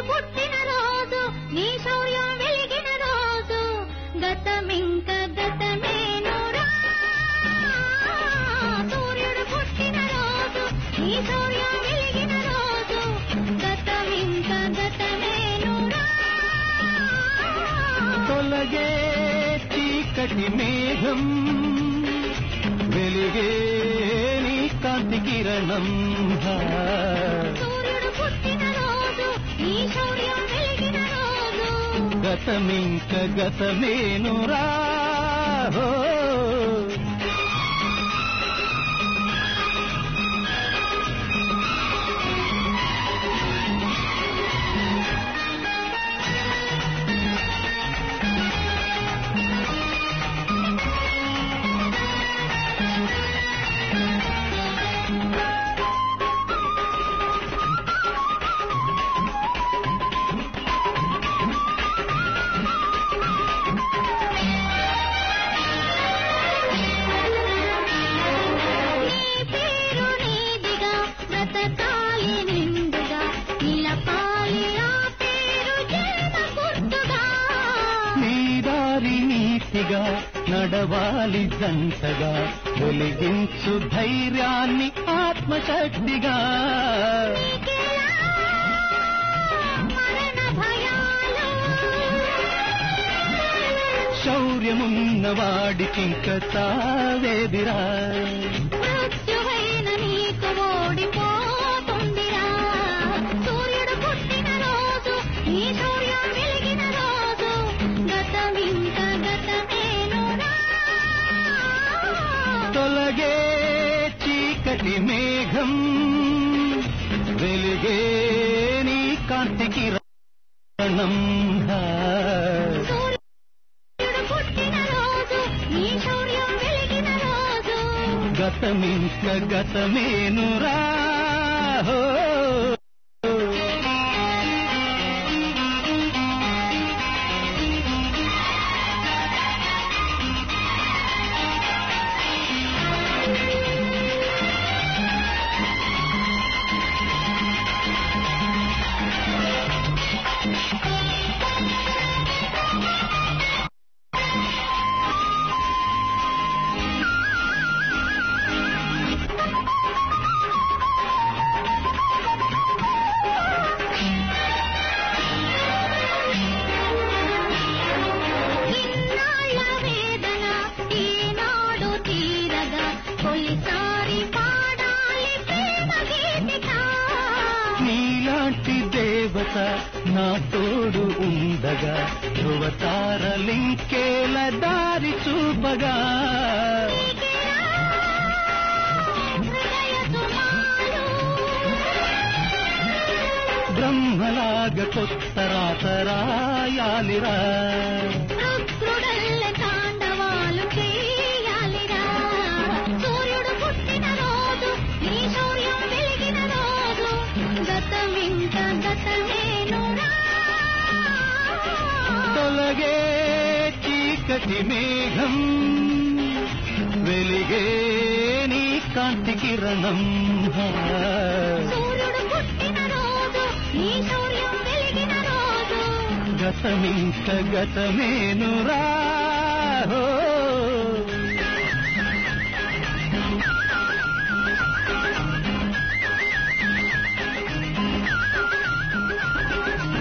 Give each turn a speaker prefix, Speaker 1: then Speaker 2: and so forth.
Speaker 1: పుట్టిన రోజు నీ శౌర్యం వెలిగిన రోజు గతమింక గతమేనురా సూర్యుడు పుట్టిన రోజు నీ శౌర్యం వెలిగిన రోజు గతమింక గతమేనురా
Speaker 2: తొలగే చీకటి మేఘం వెలిగే నీ కాంతి కిరణం
Speaker 1: సూర్యుడు పుట్టిన రోజు నీ శౌర్యం వెలిగిన రోజు
Speaker 2: గతమింక గతమేనురా హో.
Speaker 1: నీ పేరు నీదిగా బ్రతకాలి నిండుగా నిలపాలి ఆ పేరు జన్మ గుర్తుగా
Speaker 2: నీ దారి నీతిగా నడవాలి జంటగా వెలిగించు ధైర్యాన్ని ఆత్మశక్తిగా
Speaker 1: నీకెలా మరణ భయాలు
Speaker 2: శౌర్యమున్న వాడికింక తావేదిరా
Speaker 1: మృత్యువైన నీకు ఓడిపోతుందిరా సూర్యుడు పుట్టిన రోజు నీ శౌర్యం వెలిగిన రోజు గతమింక గతమేనురా
Speaker 2: తొలగే చీకటి మేఘం వెలిగే నీ కాంతి కిరణం
Speaker 1: సూర్యుడు పుట్టిన రోజు నీ శౌర్యం వెలిగిన రోజు
Speaker 2: గతమింక గతమేనురా హో.
Speaker 1: ఇన్నాళ్ళ వేదన ఈనాడు తీరగా తొలిసారి పాడాలి ప్రేమ గీతిక
Speaker 2: నీలాంటి దేవత నా తోడు ఉండగా ధృవతారలింకేల దారి చూపగా
Speaker 1: హృదయ సుమాలు
Speaker 2: బ్రహ్మలాగ కొత్త రాత రాయాలిరా
Speaker 1: రుద్రుడల్ల తాండవాలు చేయాలిరా సూర్యుడు పుట్టిన రోజు నీ శౌర్యం వెలిగిన రోజు గతమింక గతమేనురా
Speaker 2: తొలగే చీకటి మేఘం వెలిగే నీ కాంతి కిరణం
Speaker 1: సూర్యుడు పుట్టిన రోజు నీ శౌర్యం వెలిగిన రోజు
Speaker 2: గతమింక గతమేనురా హో